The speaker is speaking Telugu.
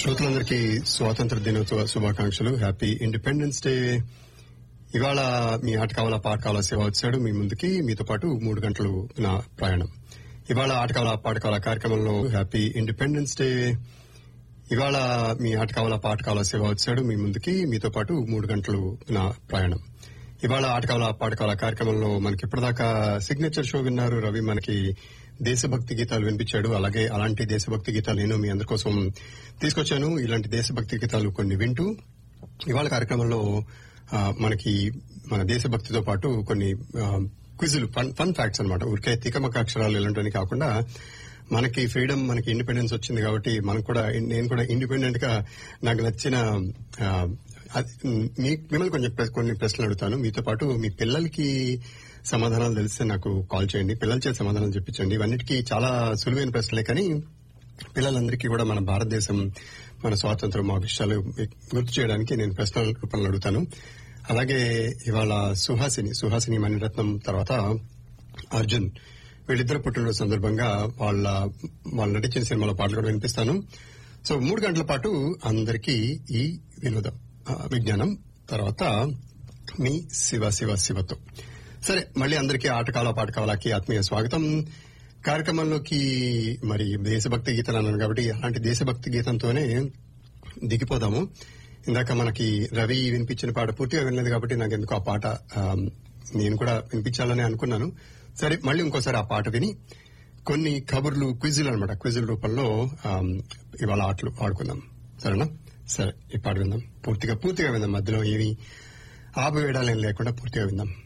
శ్రోతలందరికీ స్వాతంత్ర దినోత్సవ శుభాకాంక్షలు హ్యాపీ ఇండిపెండెన్స్ డే ఇవాళ మీ ఆట కావాలా పాట కావాలా సేవ వచ్చాడు మీ ముందుకి మీతో పాటు మూడు గంటలు నా ప్రయాణం ఇవాళ ఆట కావాలా పాట కావాలా కార్యక్రమంలో హ్యాపీ ఇండిపెండెన్స్ డే ఇవాళ మీ ఆట కావాలా పాట కావాలా సేవ వచ్చాడు మీ ముందుకి మీతో పాటు మూడు గంటలు నా ప్రయాణం ఇవాళ ఆట కావాలా పాట కావాలా కార్యక్రమంలో మనకి ఇప్పటిదాకా సిగ్నేచర్ షో విన్నారు రవి మనకి దేశభక్తి గీతాలు వినిపించాడు అలాగే అలాంటి దేశభక్తి గీతాలు నేను మీ అందరి కోసం తీసుకొచ్చాను ఇలాంటి దేశభక్తి గీతాలు కొన్ని వింటూ ఇవాళ కార్యక్రమంలో ఆ, మనకి మన దేశభక్తితో పాటు కొన్ని క్విజులు ఫన్ ఫన్ ఫ్యాక్ట్స్ అనమాట ఊరికే తికమక అక్షరాలు ఇలాంటివన్నీ కాకుండా మనకి ఫ్రీడమ్ మనకి ఇండిపెండెన్స్ వచ్చింది కాబట్టి మనం కూడా నేను కూడా ఇండిపెండెంట్ గా నాకు నచ్చిన ఆ, అది, మీ- మిమ్మల్ని కొంచెం ప్ర- కొన్ని ప్రశ్నలు అడుగుతాను మీతో పాటు మీ పిల్లలకి సమాధానాలు తెలిస్తే నాకు కాల్ చేయండి పిల్లల చేత సమాధానాలు చెప్పించండి ఇవన్నిటికీ చాలా సులువైన ప్రశ్నలే కానీ పిల్లలందరికీ కూడా మన భారతదేశం మన స్వాతంత్రం ఆ విషయాలు గుర్తు చేయడానికి నేను ప్రశ్నల రూపంలో అడుగుతాను అలాగే ఇవాళ సుహాసిని సుహాసిని మణిరత్నం తర్వాత అర్జున్ వీళ్ళిద్దరు పుట్టినరోజు సందర్భంగా వాళ్ళ వాళ్ళు నటించిన సినిమాలో పాటలు కూడా వినిపిస్తాను సో మూడు గంటల పాటు అందరికీ ఈ వినోదం ఆ, విజ్ఞానం తర్వాత మీ శివ శివ శివతో సరే మళ్ళీ అందరికీ ఆట కావాలా పాట కావాలాకి ఆత్మీయ స్వాగతం కార్యక్రమంలోకి మరి దేశభక్తి గీతాలు అన్నాను కాబట్టి అలాంటి దేశభక్తి గీతంతోనే దిగిపోదాము ఇందాక మనకి రవి వినిపించిన పాట పూర్తిగా వినలేదు కాబట్టి నాకు ఎందుకు ఆ పాట ఆ, నేను కూడా వినిపించాలని అనుకున్నాను సరే మళ్ళీ ఇంకోసారి ఆ పాట విని కొన్ని కబుర్లు క్విజులు అనమాట క్విజుల రూపంలో ఆ, ఇవాళ ఆటలు ఆడుకుందాం సరేనా సరే ఈ పాట విందాం పూర్తిగా పూర్తిగా విందాం మధ్యలో ఏమి ఆపివేయడాలేం లేకుండా పూర్తిగా విందాం